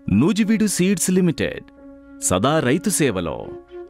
Nuzvid seeds limited సదా రైతు సేవలో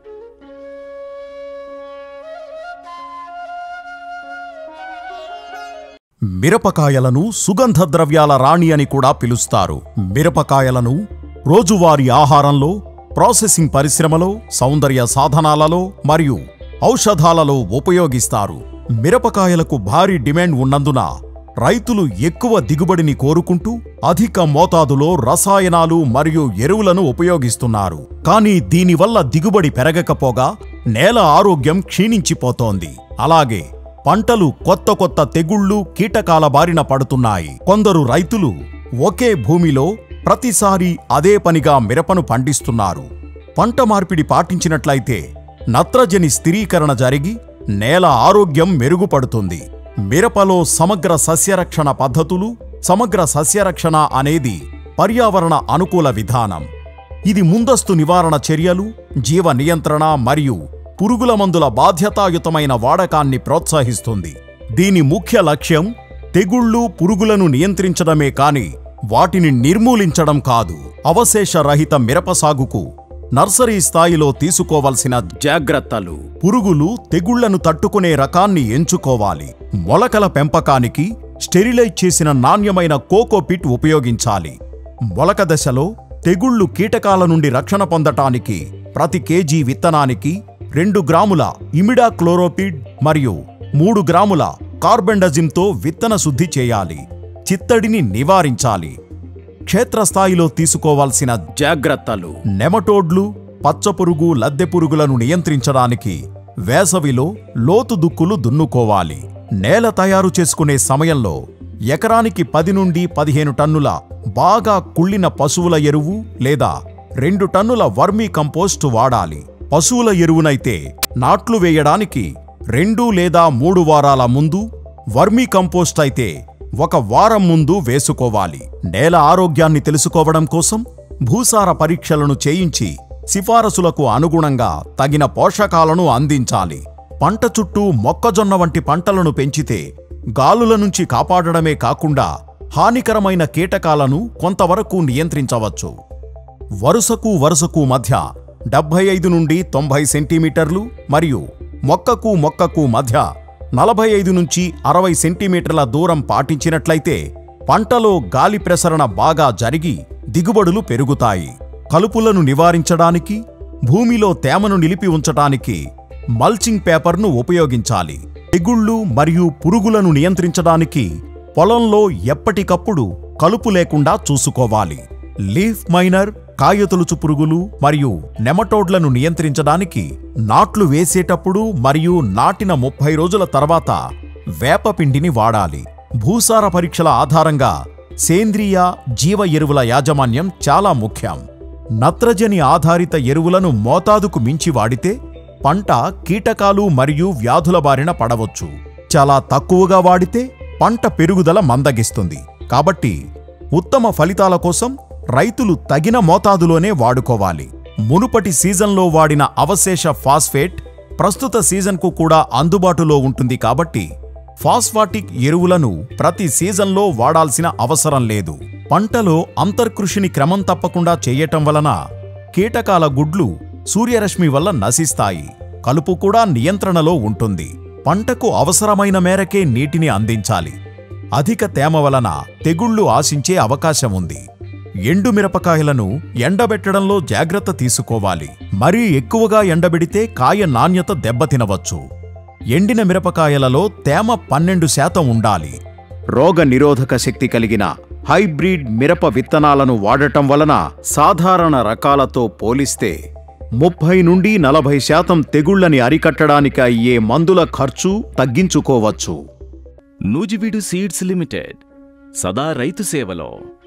మిరపకాయలను సుగంధ ద్రవ్యాల రాణి అని కూడా పిలుస్తారు మిరపకాయలను రోజువారీ ఆహారంలో ప్రాసెసింగ్ పరిశ్రమలో సౌందర్య సాధనాలలో మరియు ఔషధాలలో ఉపయోగిస్తారు మిరపకాయలకు భారీ డిమాండ్ ఉన్నందున రైతులు ఎక్కువ దిగుబడిని కోరుకుంటూ అధిక మోతాదులో రసాయనాలు మరియు ఎరువులను ఉపయోగిస్తున్నారు కానీ దీనివల్ల దిగుబడి పెరగకపోగా నేల ఆరోగ్యం క్షీణించిపోతోంది అలాగే పంటలు కొత్త కొత్త తెగుళ్ళు కీటకాల బారిన పడుతున్నాయి కొందరు రైతులు ఒకే భూమిలో ప్రతిసారి అదే పనిగా మిరపను పండిస్తున్నారు పంట మార్పిడి పాటించినట్లయితే నత్రజని స్థిరీకరణ జరిగి నేల ఆరోగ్యం మెరుగుపడుతుంది మిరపలో సమగ్ర సస్యరక్షణ పద్ధతులు సమగ్ర సస్యరక్షణ అనేది పర్యావరణ అనుకూల విధానం ఇది ముందస్తు నివారణ చర్యలు జీవ నియంత్రణ మరియు పురుగుల మందుల బాధ్యతాయుతమైన వాడకాన్ని ప్రోత్సహిస్తుంది దీని ముఖ్య లక్ష్యం తెగుళ్ళు పురుగులను నియంత్రించడమే కాని వాటిని నిర్మూలించడం కాదు అవశేష రహిత మిరప సాగుకు నర్సరీ స్థాయిలో తీసుకోవలసిన జాగ్రత్తలు పురుగులు తెగుళ్లను తట్టుకునే రకాన్ని ఎంచుకోవాలి మొలకల పెంపకానికి స్టెరిలైజ్ చేసిన నాణ్యమైన కోకోపిట్ ఉపయోగించాలి మొలక దశలో తెగుళ్ళు కీటకాల నుండి రక్షణ పొందటానికి ప్రతి కేజీ విత్తనానికి రెండు గ్రాముల ఇమిడా క్లోరోపిడ్ మరియు మూడు గ్రాముల కార్బెండజిమ్తో విత్తన శుద్ధి చేయాలి చిత్తడిని నివారించాలి క్షేత్రస్థాయిలో తీసుకోవాల్సిన జాగ్రత్తలు నెమటోడ్లు పచ్చపురుగు లద్దె పురుగులను నియంత్రించడానికి వేసవిలో లోతు దుక్కులు దున్నుకోవాలి నేల తయారు చేసుకునే సమయంలో ఎకరానికి పది నుండి పదిహేను టన్నుల బాగా కుళ్ళిన పశువుల ఎరువు లేదా రెండు టన్నుల వర్మీ కంపోస్ట్ వాడాలి పశువుల ఎరువునైతే నాట్లు వేయడానికి రెండు లేదా మూడు వారాల ముందు వర్మీ కంపోస్ట్ అయితే ఒక వారం ముందు వేసుకోవాలి నేల ఆరోగ్యాన్ని తెలుసుకోవడం కోసం భూసార పరీక్షలను చేయించి సిఫారసులకు అనుగుణంగా తగిన పోషకాలను అందించాలి పంట చుట్టూ మొక్కజొన్న వంటి పంటలను పెంచితే గాలుల నుంచి కాపాడడమే కాకుండా హానికరమైన కీటకాలను కొంతవరకు నియంత్రించవచ్చు వరుసకు వరుసకు మధ్య డెబ్బై ఐదు నుండి తొంభై సెంటీమీటర్లు మరియు మొక్కకు మొక్కకు మధ్య నలభై ఐదు నుంచి అరవై సెంటీమీటర్ల దూరం పాటించినట్లయితే పంటలో గాలి ప్రసరణ బాగా జరిగి దిగుబడులు పెరుగుతాయి కలుపులను నివారించడానికి భూమిలో తేమను నిలిపి ఉంచటానికి మల్చింగ్ పేపర్ను ఉపయోగించాలి తెగుళ్ళు మరియు పురుగులను నియంత్రించడానికి పొలంలో ఎప్పటికప్పుడు కలుపు లేకుండా చూసుకోవాలి లీఫ్ మైనర్ కాయతొలుచు పురుగులు మరియు నెమటోడ్లను నియంత్రించడానికి నాట్లు వేసేటప్పుడు మరియు నాటిన ముప్పై రోజుల తర్వాత వేపపిండిని వాడాలి భూసార పరీక్షల ఆధారంగా సేంద్రియ జీవ ఎరువుల యాజమాన్యం చాలా ముఖ్యం నత్రజని ఆధారిత ఎరువులను మోతాదుకు మించి వాడితే పంట కీటకాలు మరియు వ్యాధుల బారిన పడవచ్చు చాలా తక్కువగా వాడితే పంట పెరుగుదల మందగిస్తుంది కాబట్టి ఉత్తమ ఫలితాల కోసం రైతులు తగిన మోతాదులోనే వాడుకోవాలి మునుపటి సీజన్లో వాడిన అవశేష ఫాస్ఫేట్ ప్రస్తుత సీజన్కు కూడా అందుబాటులో ఉంటుంది కాబట్టి ఫాస్ఫాటిక్ ఎరువులను ప్రతి సీజన్లో వాడాల్సిన అవసరం లేదు పంటలో అంతర్కృషిని క్రమం తప్పకుండా చేయటం వలన కీటకాల గుడ్లు సూర్యరశ్మి వల్ల నశిస్తాయి కలుపు కూడా నియంత్రణలో ఉంటుంది పంటకు అవసరమైన మేరకే నీటిని అందించాలి అధిక తేమ వలన తెగుళ్లు ఆశించే అవకాశం ఉంది ఎండు మిరపకాయలను ఎండబెట్టడంలో జాగ్రత్త తీసుకోవాలి మరీ ఎక్కువగా ఎండబెడితే కాయ నాణ్యత దెబ్బతినవచ్చు ఎండిన మిరపకాయలలో తేమ పన్నెండు శాతం ఉండాలి రోగ నిరోధక శక్తి కలిగిన హైబ్రిడ్ మిరప విత్తనాలను వాడటం వలన సాధారణ రకాలతో పోలిస్తే ముప్పై నుండి నలభై శాతం తెగుళ్లని అరికట్టడానికి అయ్యే మందుల ఖర్చు తగ్గించుకోవచ్చు నూజివీడు సీడ్స్ లిమిటెడ్ సదా రైతు సేవలో